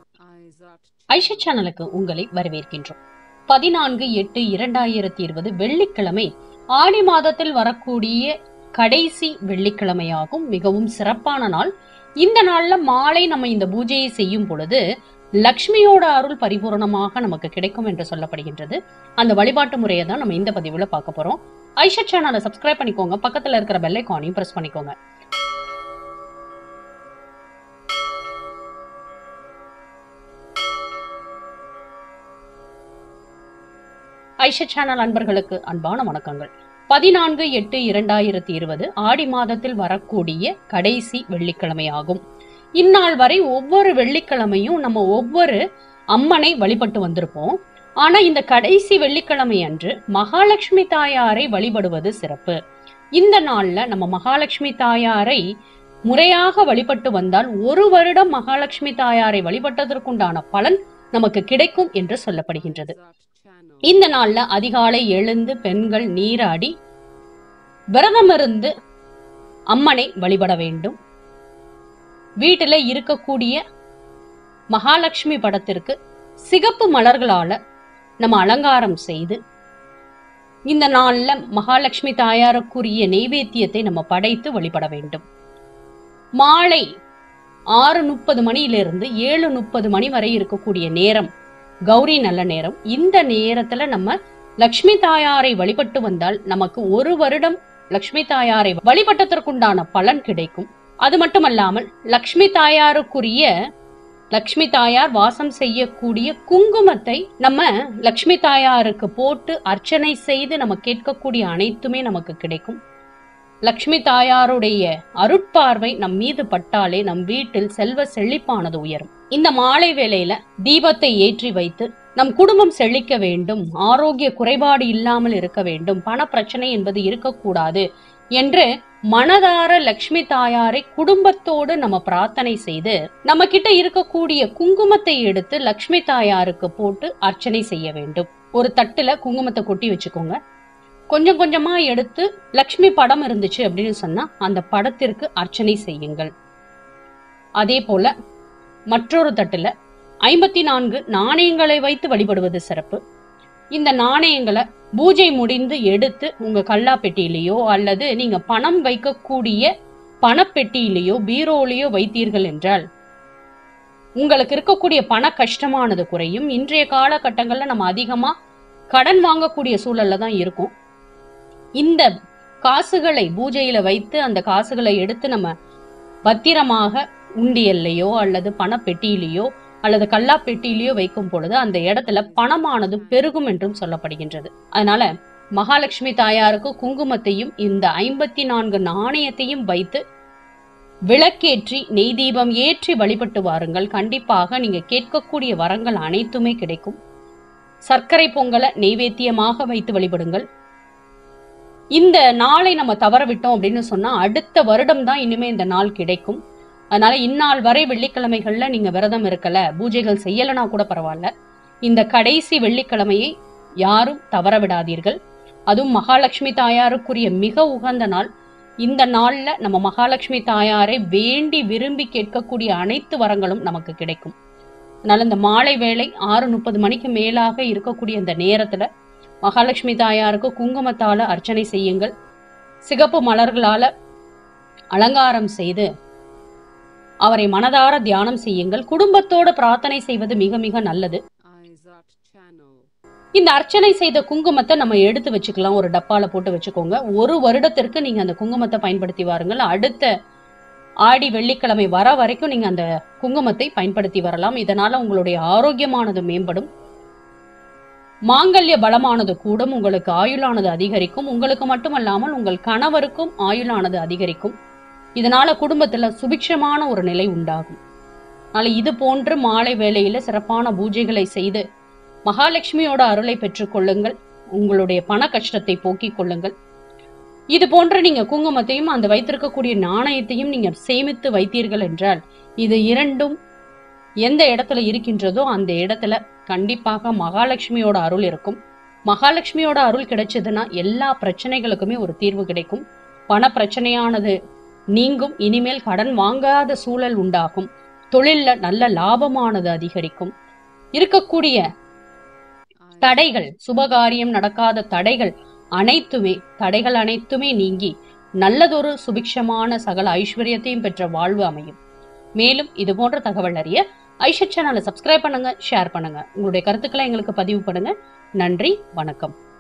ஐஷா சேனலுக்கு உங்களை வரவேற்கின்றோம் பதினான்கு எட்டு இரண்டாயிரத்தி இருபது வெள்ளிக்கிழமை ஆடி மாதத்தில் வரக்கூடிய கடைசி வெள்ளிக்கிழமையாகும் மிகவும் சிறப்பான நாள் இந்த நாள்ல மாலை நம்ம இந்த பூஜையை செய்யும் பொழுது லக்ஷ்மியோட அருள் பரிபூரணமாக நமக்கு கிடைக்கும் என்று சொல்லப்படுகின்றது அந்த வழிபாட்டு முறையை தான் நம்ம இந்த பதிவுல பார்க்க போறோம் ஐஷா சேனலை சப்ஸ்கிரைப் பண்ணிக்கோங்க பக்கத்துல இருக்கிற பெல் ஐக்கானையும் பிரஸ் பண்ணிக்கோங்க ஐஷா சேனல் அன்பர்களுக்கு அன்பான வணக்கங்கள் பதினான்கு எட்டு இரண்டாயிரத்தி இருபது ஆடி மாதத்தில் வரக்கூடிய கடைசி வெள்ளிக்கிழமை ஆகும் இந்நாள் வரை ஒவ்வொரு வெள்ளிக்கிழமையும் நம்ம ஒவ்வொரு அம்மனை வழிபட்டு வந்திருப்போம் ஆனா இந்த கடைசி வெள்ளிக்கிழமை அன்று மகாலட்சுமி தாயாரை வழிபடுவது சிறப்பு இந்த நாள்ல நம்ம மகாலட்சுமி தாயாரை முறையாக வழிபட்டு வந்தால் ஒரு வருடம் மகாலட்சுமி தாயாரை வழிபட்டதற்குண்டான பலன் நமக்கு கிடைக்கும் என்று சொல்லப்படுகின்றது இந்த நாள்ல அதிகாலை எழுந்து பெண்கள் நீராடி விரதம் இருந்து அம்மனை வழிபட வேண்டும் வீட்டுல இருக்கக்கூடிய மகாலட்சுமி படத்திற்கு சிகப்பு மலர்களால நம்ம அலங்காரம் செய்து இந்த நாள்ல மகாலட்சுமி தாயாருக்குரிய நெய்வேத்தியத்தை நம்ம படைத்து வழிபட வேண்டும் மாலை ஆறு முப்பது மணியிலிருந்து ஏழு முப்பது மணி வரை இருக்கக்கூடிய நேரம் கௌரி நல்ல நேரம் இந்த நேரத்துல நம்ம லக்ஷ்மி தாயாரை வழிபட்டு வந்தால் நமக்கு ஒரு வருடம் லக்ஷ்மி தாயாரை வழிபட்டதற்குண்டான பலன் கிடைக்கும் அது மட்டுமல்லாமல் லக்ஷ்மி தாயாருக்குரிய லக்ஷ்மி தாயார் வாசம் செய்யக்கூடிய குங்குமத்தை நம்ம லக்ஷ்மி தாயாருக்கு போட்டு அர்ச்சனை செய்து நம்ம கேட்கக்கூடிய அனைத்துமே நமக்கு கிடைக்கும் லக்ஷ்மி தாயாருடைய அருட்பார்வை நம் மீது பட்டாலே நம் வீட்டில் செல்வ செழிப்பானது உயரும் இந்த மாலை வேளையில தீபத்தை ஏற்றி வைத்து நம் குடும்பம் செழிக்க வேண்டும் ஆரோக்கிய குறைபாடு இல்லாமல் இருக்க வேண்டும் பண பிரச்சனை என்பது இருக்கக்கூடாது என்று மனதார லக்ஷ்மி தாயாரை குடும்பத்தோடு நம்ம பிரார்த்தனை செய்து நம்ம கிட்ட இருக்கக்கூடிய குங்குமத்தை எடுத்து லக்ஷ்மி தாயாருக்கு போட்டு அர்ச்சனை செய்ய வேண்டும் ஒரு தட்டுல குங்குமத்தை கொட்டி வச்சுக்கோங்க கொஞ்சம் கொஞ்சமா எடுத்து லக்ஷ்மி படம் இருந்துச்சு அப்படின்னு சொன்னா அந்த படத்திற்கு அர்ச்சனை செய்யுங்கள் அதே போல மற்றொரு தட்டுல ஐம்பத்தி நான்கு நாணயங்களை வைத்து வழிபடுவது சிறப்பு இந்த நாணயங்களை பூஜை முடிந்து எடுத்து உங்க கல்லா பெட்டியிலேயோ அல்லது நீங்க பணம் வைக்கக்கூடிய பணப்பெட்டியிலேயோ பீரோலையோ வைத்தீர்கள் என்றால் உங்களுக்கு இருக்கக்கூடிய பண கஷ்டமானது குறையும் இன்றைய காலகட்டங்கள்ல நம்ம அதிகமா கடன் வாங்கக்கூடிய சூழல்ல தான் இருக்கும் இந்த காசுகளை பூஜையில வைத்து அந்த காசுகளை எடுத்து நம்ம பத்திரமாக உண்டியல்லையோ அல்லது பணப்பெட்டியிலேயோ அல்லது கல்லா பெட்டியிலேயோ வைக்கும் பொழுது அந்த இடத்துல பணமானது பெருகும் என்றும் சொல்லப்படுகின்றது அதனால மகாலட்சுமி தாயாருக்கு குங்குமத்தையும் இந்த ஐம்பத்தி நான்கு நாணயத்தையும் வைத்து விளக்கேற்றி நெய் தீபம் ஏற்றி வழிபட்டு வாருங்கள் கண்டிப்பாக நீங்க கேட்கக்கூடிய வரங்கள் அனைத்துமே கிடைக்கும் சர்க்கரை பொங்கலை நெய்வேத்தியமாக வைத்து வழிபடுங்கள் இந்த நாளை நம்ம தவற விட்டோம் அப்படின்னு சொன்னா அடுத்த வருடம் தான் இனிமே இந்த நாள் கிடைக்கும் அதனால இந்நாள் வரை வெள்ளிக்கிழமைகள்ல நீங்க விரதம் இருக்கல பூஜைகள் செய்யலனா கூட பரவாயில்ல இந்த கடைசி வெள்ளிக்கிழமையை யாரும் தவற விடாதீர்கள் அதுவும் மகாலட்சுமி தாயாருக்குரிய மிக உகந்த நாள் இந்த நாள்ல நம்ம மகாலட்சுமி தாயாரை வேண்டி விரும்பி கேட்கக்கூடிய அனைத்து வரங்களும் நமக்கு கிடைக்கும் அதனால இந்த மாலை வேளை ஆறு முப்பது மணிக்கு மேலாக இருக்கக்கூடிய இந்த நேரத்துல மகாலட்சுமி தாயாருக்கு குங்குமத்தால அர்ச்சனை செய்யுங்கள் சிகப்பு மலர்களால அலங்காரம் செய்து அவரை மனதார தியானம் செய்யுங்கள் குடும்பத்தோட பிரார்த்தனை செய்வது மிக மிக நல்லது இந்த அர்ச்சனை செய்த குங்குமத்தை நம்ம எடுத்து வச்சுக்கலாம் ஒரு டப்பால போட்டு வச்சுக்கோங்க ஒரு வருடத்திற்கு நீங்க அந்த குங்குமத்தை பயன்படுத்தி வாருங்கள் அடுத்த ஆடி வெள்ளிக்கிழமை வர வரைக்கும் நீங்க அந்த குங்குமத்தை பயன்படுத்தி வரலாம் இதனால உங்களுடைய ஆரோக்கியமானது மேம்படும் மாங்கல்ய பலமானது கூடும் உங்களுக்கு ஆயுளானது அதிகரிக்கும் உங்களுக்கு மட்டுமல்லாமல் உங்கள் கணவருக்கும் ஆயுளானது அதிகரிக்கும் இதனால குடும்பத்துல சுபிக்ஷமான ஒரு நிலை உண்டாகும் அதனால இது போன்று மாலை வேளையில சிறப்பான பூஜைகளை செய்து மகாலட்சுமியோட அருளை பெற்றுக்கொள்ளுங்கள் உங்களுடைய பண கஷ்டத்தை போக்கிக் கொள்ளுங்கள் இது போன்று நீங்க குங்குமத்தையும் அந்த வைத்திருக்கக்கூடிய நாணயத்தையும் நீங்க சேமித்து வைத்தீர்கள் என்றால் இது இரண்டும் எந்த இடத்துல இருக்கின்றதோ அந்த இடத்துல கண்டிப்பாக மகாலட்சுமியோட அருள் இருக்கும் மகாலட்சுமியோட அருள் கிடைச்சதுன்னா எல்லா பிரச்சனைகளுக்குமே ஒரு தீர்வு கிடைக்கும் பண பிரச்சனையானது நீங்கும் இனிமேல் கடன் வாங்காத சூழல் உண்டாகும் தொழில்ல நல்ல லாபமானது அதிகரிக்கும் இருக்கக்கூடிய தடைகள் சுபகாரியம் நடக்காத தடைகள் அனைத்துமே தடைகள் அனைத்துமே நீங்கி நல்லதொரு சுபிக்ஷமான சகல ஐஸ்வர்யத்தையும் பெற்ற வாழ்வு அமையும் மேலும் இது போன்ற தகவல் அறிய ஐஷத் சேனலை சப்ஸ்கிரைப் பண்ணுங்க ஷேர் பண்ணுங்க உங்களுடைய கருத்துக்களை எங்களுக்கு பதிவு பண்ணுங்க நன்றி வணக்கம்